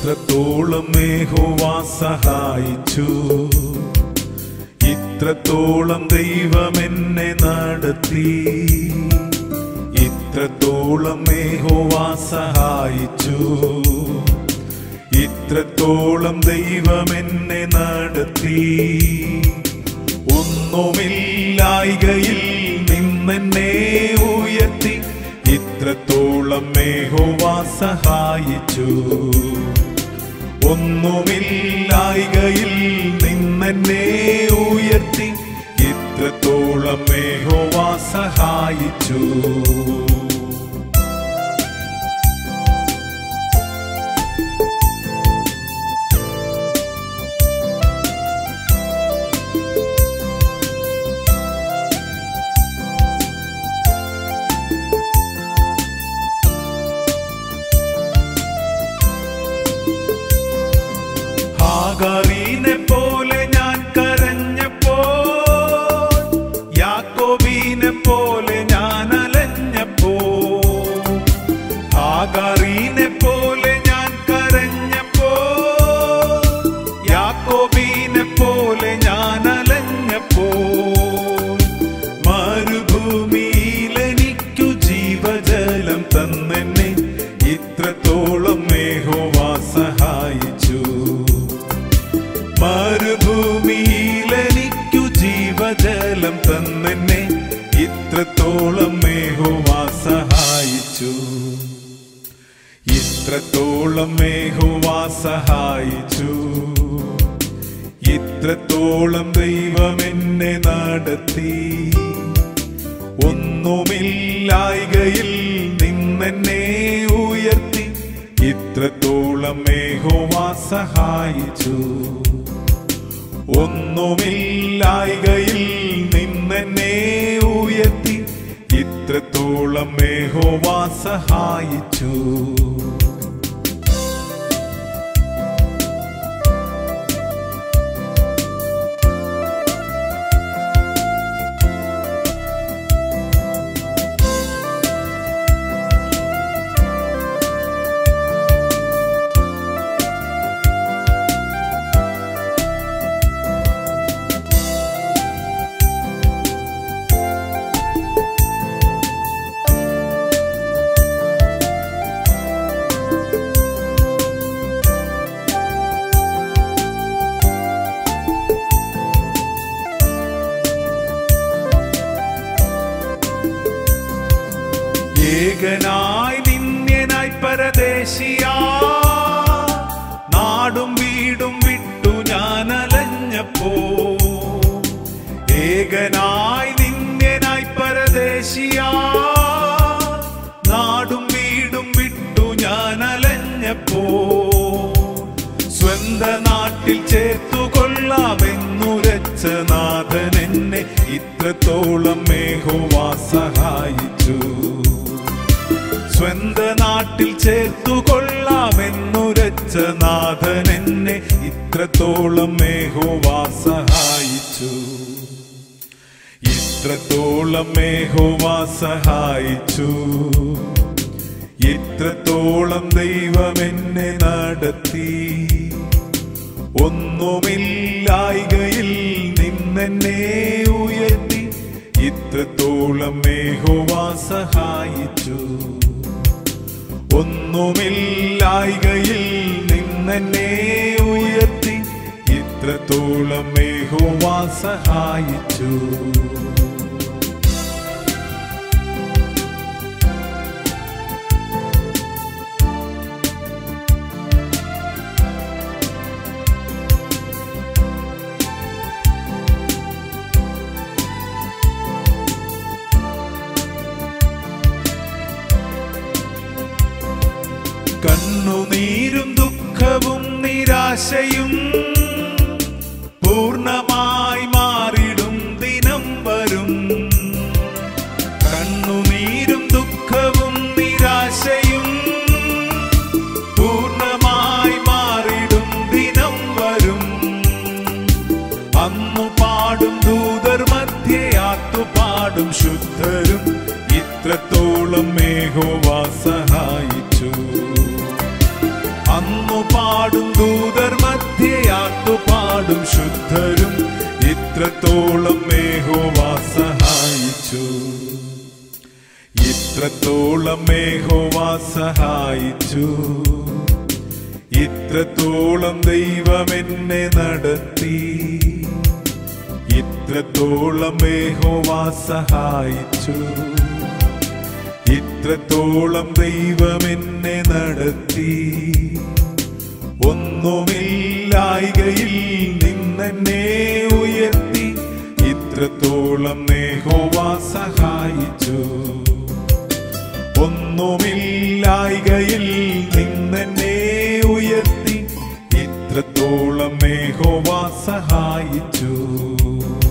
ഇത്രത്തോളം യഹോവ സഹായിച്ചു ഇത്രത്തോളം ദൈവം എന്നെ നടത്തി ഇത്രത്തോളം യഹോവ സഹായിച്ചു ഇത്രത്തോളം ദൈവം എന്നെ നടത്തി ഒന്നുമില്ലായികയിൽ നിന്നെന്നെ ഉയർത്തി ഇത്രത്തോളം യഹോവ സഹായിച്ചു ഒന്നുമില്ലായികയിൽ നിന്നെന്നെ ഉയർത്തി ഇത്രത്തോളം യഹോവ സഹായിച്ചു ഹാഗറീനെ പോലെ ഞാൻ കരഞ്ഞപ്പോ യാക്കോബീനെ പോലെ ഞാൻ അലഞ്ഞപ്പോ ഹാഗറീനെ പോലെ ഞാൻ കരഞ്ഞപ്പോ യാക്കോബീനെ പോലെ ഞാൻ അലഞ്ഞപ്പോ മരുഭൂമിയിൽ എനിക്കു ജീവജലം തന്നെ ഇത്രത്തോളം മേഹോവ സഹായിച്ചു മരുഭൂമിയിൽ എനിക്കു ജീവജലം തന്നെ ഇത്രത്തോളം മേഹോവ സഹായിച്ചു ഇത്രത്തോളം മേഹോവ സഹായിച്ചു ഇത്രത്തോളം ദൈവം എന്നെ നടത്തി ഒന്നുമില്ലായികയിൽ നിന്നെന്നെ ഉയർത്തി ഇത്രത്തോളം മേഹോവ സഹായിച്ചു ഒന്നുമില്ലായികയിൽ നിന്നെന്നെ ഉയർത്തി ഇത്രത്തോളം മേഹോവ സഹായിച്ചു ഏകനായി നിന്യനായി പരദേശിയാ നാടും വീടും വിട്ടു ഞാൻ അലഞ്ഞപ്പോ ഏകനായി നിന്യനായി പരദേശിയാ നാടും വീടും വിട്ടു ഞാൻ അലഞ്ഞപ്പോ സ്വന്ത നാട്ടിൽ ചേർത്തു കൊള്ളാമെന്നുരച്ച നാഥൻ എന്നെ ഇത്രത്തോളം മേഘോവാ സഹായിച്ചു സ്വന്ത നാട്ടിൽ ചേർത്തു കൊള്ളാമെന്നുരച്ച നാഥൻ എന്നെ ഇത്രത്തോളം മേഘോവാ സഹായിച്ചു ഇത്രത്തോളം മേഘോവാ സഹായിച്ചു ഇത്രത്തോളം ദൈവം എന്നെ നടത്തി ഒന്നുമില്ലായികയിൽ നിന്നെന്നെ ഉയർത്തി ഇത്രത്തോളം മേഘോവാ സഹായിച്ചു ഒന്നുമില്ലായികയിൽ നിന്നെന്നെ ഉയർത്തി ഇത്രത്തോളം മേഘോവാ സഹായിച്ചു കണ്ണുനീരും ദുഃഖവും നിരാശയും പൂർണ്ണമായി മാറിടും ദിനം വരും കണ്ണുനീരും ദുഃഖവും നിരാശയും പൂർണ്ണമായി മാറിടും ദിനം വരും അന്നു പാടും ദൂതർ മധ്യേ ആത്തുപാടും ശുദ്ധരും ഇത്രത്തോളം മേഘോവാ സഹായിച്ചു അന്നു പാടും ദൂതർ മധ്യയാത്തു പാടും ശുദ്ധരും ഇത്രത്തോളം മേഹോവാ സഹായിച്ചു ഇത്രത്തോളം മേഹോവാ സഹായിച്ചു ഇത്രത്തോളം ദൈവം എന്നെ നടത്തി ഇത്രത്തോളം മേഹോവാ സഹായിച്ചു ഇത്രത്തോളം ദൈവം എന്നെ നടത്തി ഒന്നുമില്ലായികയിൽ നിന്നെന്നെ ഉയർത്തി ഇത്രത്തോളം നേഹോവാ സഹായിച്ചു ഒന്നുമില്ലായികയിൽ നിന്നെന്നെ ഉയർത്തി ഇത്രത്തോളം മേഹോവാ സഹായിച്ചു